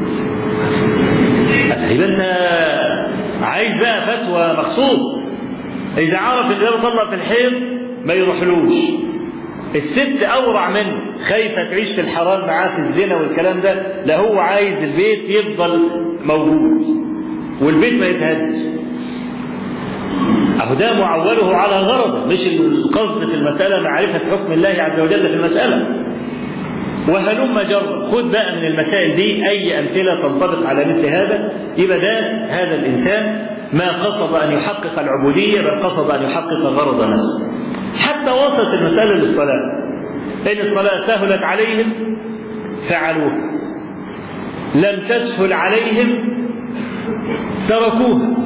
يبقى أنت عايز بقى فتوى مخصوص إذا عرف إن ده بيطلق في الحيض ما يروحلوش الست أورع منه خايفة تعيش في الحرام معاه في الزنا والكلام ده لا هو عايز البيت يفضل موجود والبيت ما يتهدش أهو ده معوله على غرضه مش القصد في المسألة معرفة حكم الله عز وجل في المسألة وهلم جر خد بقى من المسائل دي أي أمثلة تنطبق على مثل هذا يبقى ده هذا الإنسان ما قصد أن يحقق العبودية بل قصد أن يحقق غرض نفسه حتى وصلت المسألة للصلاة إن الصلاة سهلت عليهم فعلوها لم تسهل عليهم تركوها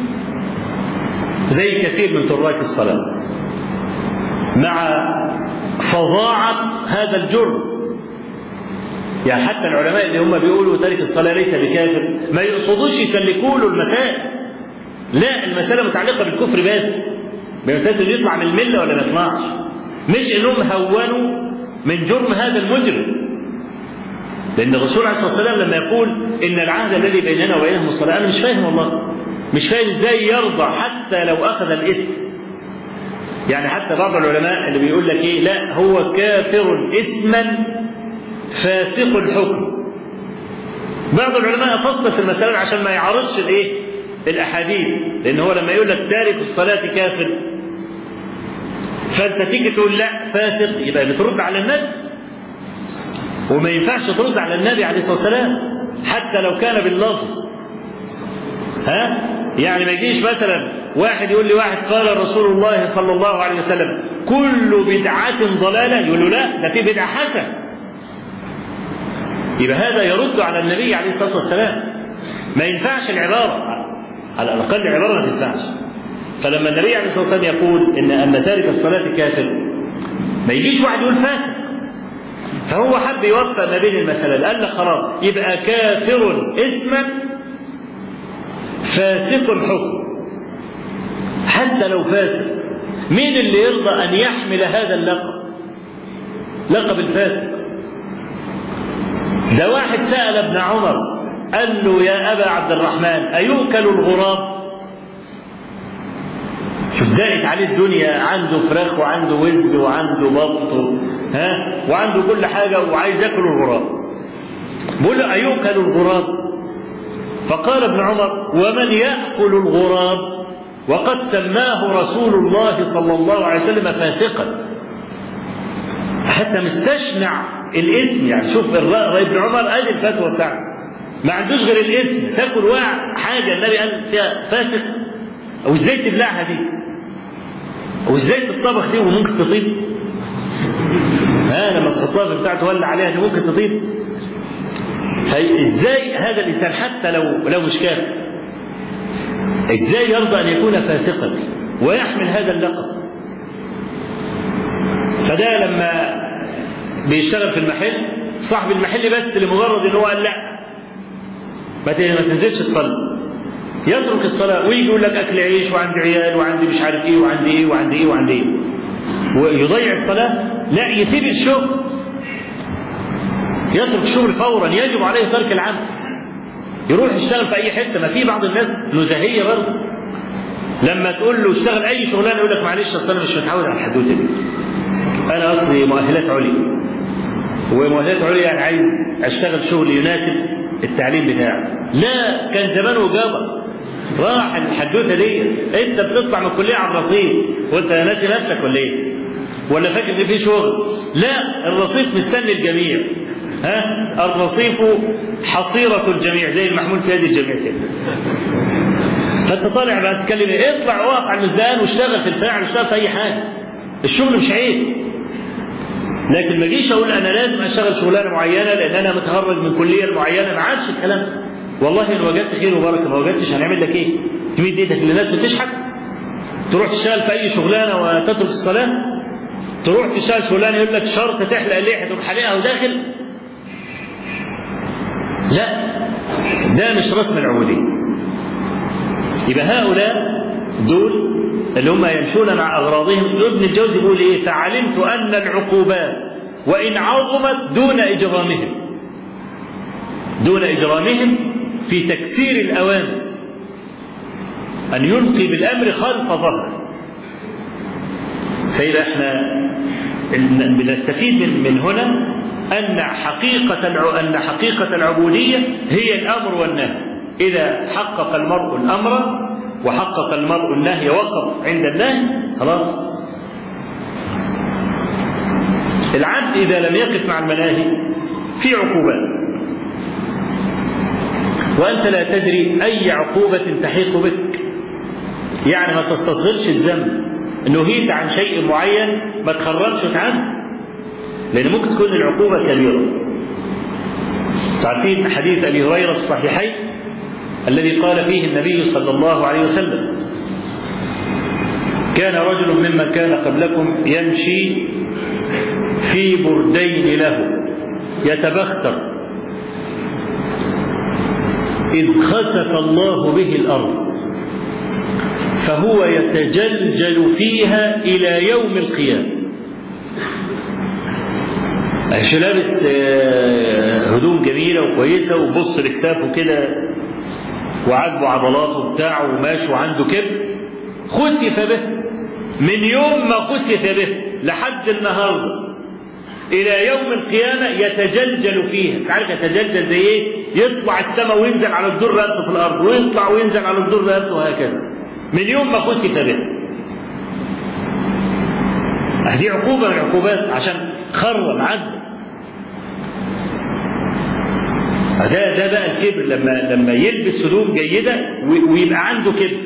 زي كثير من تراك الصلاة مع فظاعة هذا الجرم يعني حتى العلماء اللي هم بيقولوا تارك الصلاة ليس بكافر ما يقصدوش يسلكوا له المسائل لا المسألة متعلقة بالكفر بس بمسألة انه يطلع من الملة ولا ما يطلعش مش انهم هونوا من جرم هذا المجرم لأن الرسول عليه الصلاة والسلام لما يقول إن العهد الذي بيننا وبينهم الصلاة أنا مش فاهم والله مش فاهم إزاي يرضى حتى لو أخذ الاسم يعني حتى بعض العلماء اللي بيقول لك إيه لا هو كافر اسما فاسق الحكم بعض العلماء يفصل في المسألة عشان ما يعارضش الإيه الأحاديث لأن هو لما يقول لك تارك الصلاة كافر فأنت تيجي تقول لا فاسق يبقى بترد على النبي وما ينفعش ترد على النبي عليه الصلاة والسلام حتى لو كان باللفظ ها يعني ما يجيش مثلا واحد يقول لي واحد قال رسول الله صلى الله عليه وسلم كل بدعة ضلالة يقول له لا ده في بدعة حسنة يبقى هذا يرد على النبي عليه الصلاة والسلام ما ينفعش العبارة على الأقل العبارة ما تنفعش فلما النبي عليه الصلاة والسلام يقول إن أن تارك الصلاة كافر ما يجيش واحد يقول فاسق فهو حب يوفق ما بين المسألة قال لك خلاص يبقى كافر اسما فاسق الحكم حتى لو فاسق مين اللي يرضى أن يحمل هذا اللقب لقب الفاسق ده واحد سأل ابن عمر قال له يا أبا عبد الرحمن أيؤكل الغراب شوف دارت عليه الدنيا عنده فراخ وعنده وز وعنده بط ها وعنده كل حاجة وعايز ياكل الغراب بيقول له أيؤكل الغراب فقال ابن عمر ومن يأكل الغراب وقد سماه رسول الله صلى الله عليه وسلم فاسقا حتى مستشنع الاسم يعني شوف ابن عمر قال الفتوى بتاعته ما عندوش غير الاسم تاكل واحد حاجه النبي قال فيها فاسق او ازاي تبلعها دي او ازاي تطبخ دي وممكن تطيب ها لما تحطها في بتاع تولع عليها دي ممكن تطيب هي ازاي هذا الانسان حتى لو لو مش كافر ازاي يرضى ان يكون فاسقا ويحمل هذا اللقب فده لما بيشتغل في المحل صاحب المحل بس لمجرد ان هو قال لا ما تنزلش تصلي يترك الصلاة ويجي يقول لك أكل عيش وعندي عيال وعندي مش عارف إيه وعندي إيه وعندي إيه وعندي إيه ويضيع الصلاة لا يسيب الشغل يترك الشغل فورا يجب عليه ترك العمل يروح يشتغل في أي حتة ما في بعض الناس نزهية برضه لما تقول له اشتغل أي شغلانة يقول لك معلش أصل أنا مش متعود على الحدوتة دي أنا أصلي مؤهلات عليا ومؤهلات عليا يعني عايز أشتغل شغل يناسب التعليم بتاعه لا كان زمانه جابر راح الحدوته دي انت بتطلع من الكليه على الرصيف وانت ناسي نفسك ولا ايه؟ ولا فاكر ان في شغل؟ لا الرصيف مستني الجميع ها الرصيف حصيرة الجميع زي المحمول في يد الجميع كده فانت طالع بقى تتكلم ايه؟ اطلع واقف على المزدان واشتغل في الفاعل واشتغل في اي حاجه الشغل مش عيب لكن ما اجيش اقول انا لازم اشتغل شغلانه معينه لان انا متخرج من كليه معينه ما عادش الكلام ده والله ان وجدت خير وبركه ما وجدتش هنعمل لك ايه؟ تمد ايدك للناس بتشحت تروح تشتغل في اي شغلانه وتترك الصلاه تروح تشتغل شغلانه يقول لك شرط تحلق لحيه تروح حالقها وداخل لا ده مش رسم العبوديه يبقى هؤلاء دول اللي هم يمشون مع اغراضهم ابن الجوزي بيقول ايه فعلمت ان العقوبات وان عظمت دون اجرامهم دون اجرامهم في تكسير الاوامر ان يلقي بالامر خلف ظهره فاذا احنا بنستفيد من, من هنا ان حقيقه الع... ان حقيقه العبوديه هي الامر والنهي اذا حقق المرء الامر وحقق المرء النهي وقف عند النهي خلاص العبد إذا لم يقف مع المناهي في عقوبات وأنت لا تدري أي عقوبة تحيق بك يعني ما تستصغرش الذنب نهيت عن شيء معين ما تخرجش عنه لأن ممكن تكون العقوبة كبيرة تعرفين حديث أبي هريرة في الصحيحين الذي قال فيه النبي صلى الله عليه وسلم كان رجل ممن كان قبلكم يمشي في بردين له يتبختر إذ خسف الله به الأرض فهو يتجلجل فيها إلى يوم القيامة مش لابس هدوم جميلة وكويسة وبص لكتافه كده وعاجبه عضلاته بتاعه وماشي وعنده كبر خسف به من يوم ما خسف به لحد النهارده الى يوم القيامه يتجلجل فيها عارف يتجلجل زي ايه يطلع السماء وينزل على الدور رقبته في الارض ويطلع وينزل على الدور رقبته وهكذا من يوم ما خسف به دي عقوبة من العقوبات عشان خرم عدل ده ده بقى الكبر لما لما يلبس هدوم جيده ويبقى عنده كبر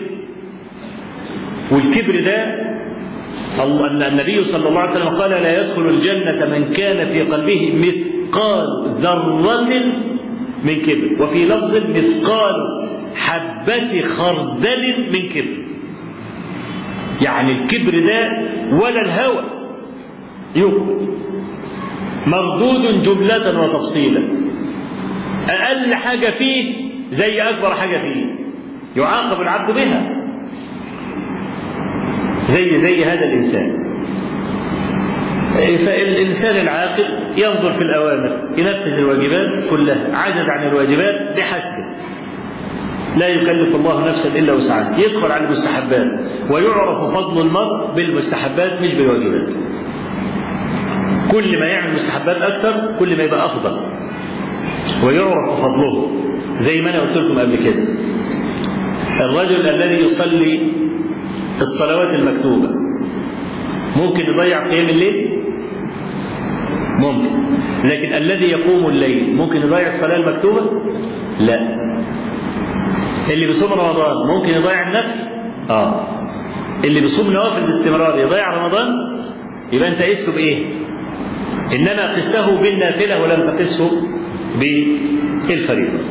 والكبر ده الله النبي صلى الله عليه وسلم قال لا يدخل الجنة من كان في قلبه مثقال ذرة من كبر وفي لفظ مثقال حبة خردل من كبر يعني الكبر ده ولا الهوى يقبل مردود جملة وتفصيلا أقل حاجة فيه زي أكبر حاجة فيه يعاقب العبد بها زي زي هذا الإنسان فالإنسان العاقل ينظر في الأوامر ينفذ الواجبات كلها عجز عن الواجبات بحسبه لا يكلف الله نفسا إلا وسعها يدخل على المستحبات ويعرف فضل المرء بالمستحبات مش بالواجبات كل ما يعمل مستحبات أكثر كل ما يبقى أفضل ويعرف فضله زي ما أنا قلت لكم قبل كده الرجل الذي يصلي الصلوات المكتوبة ممكن يضيع قيام الليل ممكن لكن الذي يقوم الليل ممكن يضيع الصلاة المكتوبة لا اللي بيصوم رمضان ممكن يضيع النفل اه اللي بيصوم نوافل باستمرار يضيع رمضان يبقى انت قسته بايه انما قسته بالنافله ولم تقسه بالفريضه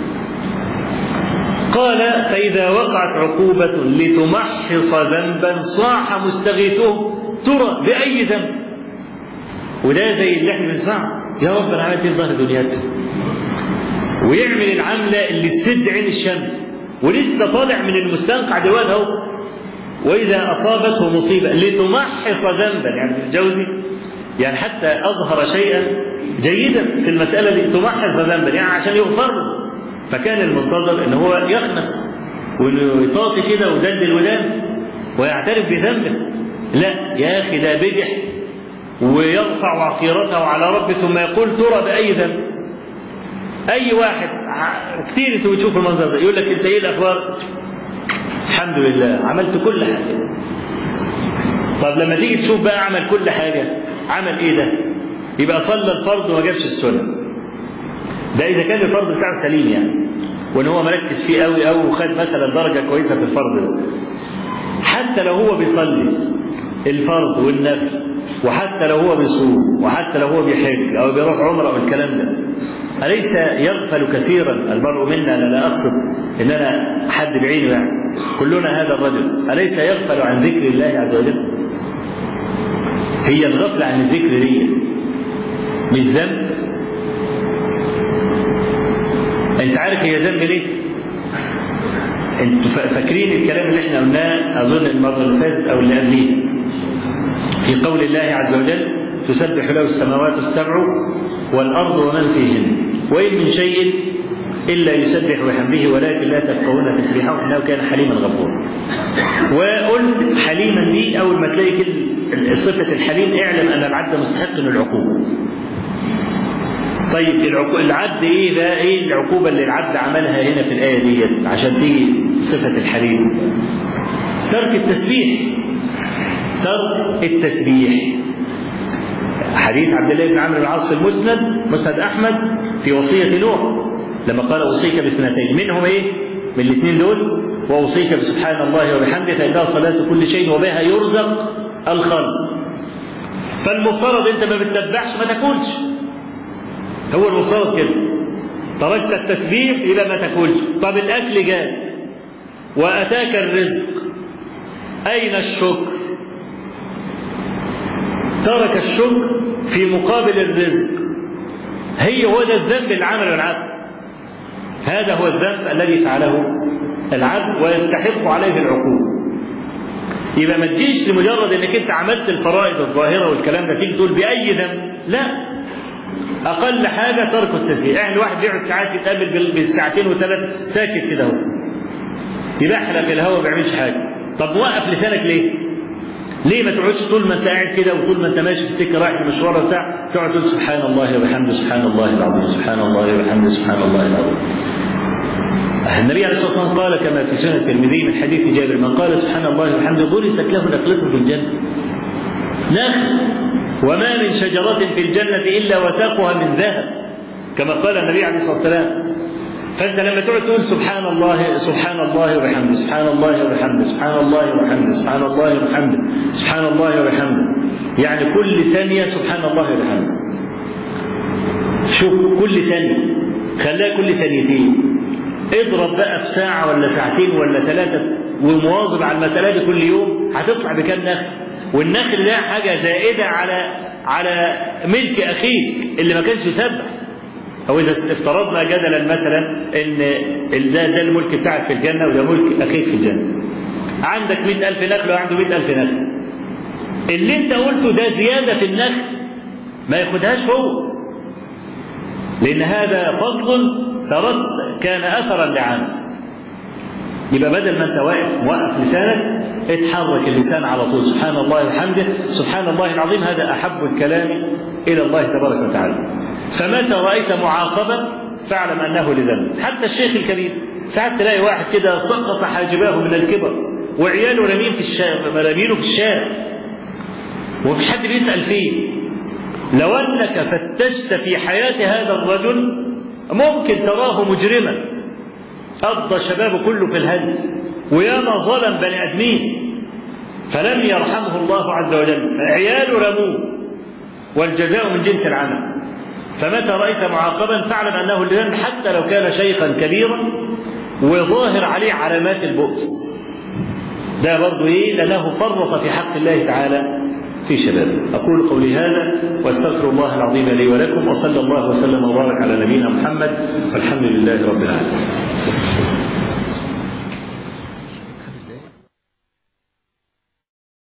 قال فإذا وقعت عقوبة لتمحص ذنبا صاح مستغيثه ترى بأي ذنب وده زي اللي احنا بنسمعه يا رب انا عملت ايه في ظهر دنياتي ويعمل العملة اللي تسد عين الشمس ولسه طالع من المستنقع دلوقتي اهو وإذا أصابته مصيبة لتمحص ذنبا يعني الجوزي يعني حتى أظهر شيئا جيدا في المسألة دي تمحص ذنبا يعني عشان يغفر له فكان المنتظر ان هو يخنس وانه يطاطي كده ودلدل ودان ويعترف بذنبه لا يا اخي ده بدح ويرفع عقيرته على ربه ثم يقول ترى باي ذنب اي واحد كتير انتوا بتشوفوا المنظر ده يقول لك انت ايه الاخبار الحمد لله عملت كل حاجه طب لما تيجي تشوف بقى عمل كل حاجه عمل ايه ده يبقى صلى الفرض وما جابش السنه ده اذا كان الفرض بتاعه سليم يعني وان هو مركز فيه قوي قوي وخد مثلا درجه كويسه في الفرض ده حتى لو هو بيصلي الفرض والنفل وحتى لو هو بيصوم وحتى لو هو بيحج او بيروح عمره او الكلام ده اليس يغفل كثيرا المرء منا انا لا اقصد ان انا حد بعينه يعني كلنا هذا الرجل اليس يغفل عن ذكر الله عز وجل هي الغفله عن الذكر دي مش ذنب انت عارف هي ذنب ليه؟ انتوا فاكرين الكلام اللي احنا قلناه اظن المره اللي فاتت او اللي قبليها في قول الله عز وجل تسبح له السماوات السبع والارض ومن فيهن وان من شيء الا يسبح بحمده ولكن لا تفقهون تسبيحه انه كان حليما غفورا. وقلت حليما دي اول ما تلاقي كلمه صفه الحليم اعلم ان العبد مستحق للعقوبه. طيب العقو... العبد ايه ده ايه العقوبة اللي العبد عملها هنا في الآية دي عشان تيجي صفة الحليم ترك التسبيح ترك التسبيح حديث عبد الله بن عمرو بن العاص في المسند مسند أحمد في وصية نوح لما قال أوصيك باثنتين منهم ايه من الاثنين دول وأوصيك بسبحان الله وبحمده فإنها صلاة كل شيء وبها يرزق الخلق فالمفترض انت ما بتسبحش ما تاكلش هو المفترض كده تركت التسبيح يبقى ما تاكلش طب الاكل جاء واتاك الرزق اين الشكر ترك الشكر في مقابل الرزق هي هو ده الذنب اللي عمله العبد هذا هو الذنب الذي فعله العبد ويستحق عليه العقوبه يبقى ما تجيش لمجرد انك انت عملت الفرائض الظاهره والكلام ده تيجي تقول باي ذنب لا اقل حاجه ترك التسبيح يعني الواحد بيقعد ساعات يتقابل بالساعتين وثلاث ساكت كده اهو يبحلق الهواء ما بيعملش حاجه طب وقف لسانك ليه؟ ليه ما تقعدش طول ما انت قاعد كده وطول ما انت ماشي في السكه رايح المشوار بتاع تقعد تقول سبحان الله وبحمده سبحان الله العظيم سبحان الله وبحمده سبحان الله العظيم النبي عليه الصلاه والسلام قال كما في سنن الترمذي من حديث جابر من قال سبحان الله وبحمده برزت له نخلته في الجنه نخل وما من شجرة في الجنة إلا وساقها من ذهب كما قال النبي عليه الصلاة والسلام فأنت لما تقعد تقول سبحان الله سبحان الله وبحمده سبحان الله وبحمده سبحان الله وبحمده سبحان الله وبحمده سبحان الله وبحمده يعني كل ثانية سبحان الله وبحمده شوف كل ثانية خليها كل ثانيتين اضرب بقى في ساعة ولا ساعتين ولا ثلاثة ومواظب على المسألة دي كل يوم هتطلع بكام نخل والنخل ده حاجة زائدة على على ملك أخيك اللي ما كانش يسبح أو إذا افترضنا جدلا مثلا إن ده ده الملك بتاعك في الجنة وده ملك أخيك في الجنة عندك مئة ألف نخل وعنده مئة ألف نخل اللي أنت قلته ده زيادة في النخل ما ياخدهاش هو لأن هذا فضل ترد كان أثرا لعام يبقى بدل ما أنت واقف موقف لسانك اتحرك اللسان على طول سبحان الله وبحمده سبحان الله العظيم هذا أحب الكلام إلى الله تبارك وتعالى فمتى رأيت معاقبا فاعلم أنه لذنب حتى الشيخ الكبير ساعات تلاقي واحد كده سقط حاجباه من الكبر وعياله رامين في الشارع رامينه في الشارع ومفيش حد بيسأل فيه لو أنك فتشت في حياة هذا الرجل ممكن تراه مجرما قضى شبابه كله في الهلس وياما ظلم بني ادمين فلم يرحمه الله عز وجل عياله رموه والجزاء من جنس العمل فمتى رايت معاقبا فاعلم انه لذنب حتى لو كان شيخا كبيرا وظاهر عليه علامات البؤس ده برضه ايه لانه فرط في حق الله تعالى في شبابه أقول قولي هذا وأستغفر الله العظيم لي ولكم وصلى الله وسلم وبارك على نبينا محمد والحمد لله رب العالمين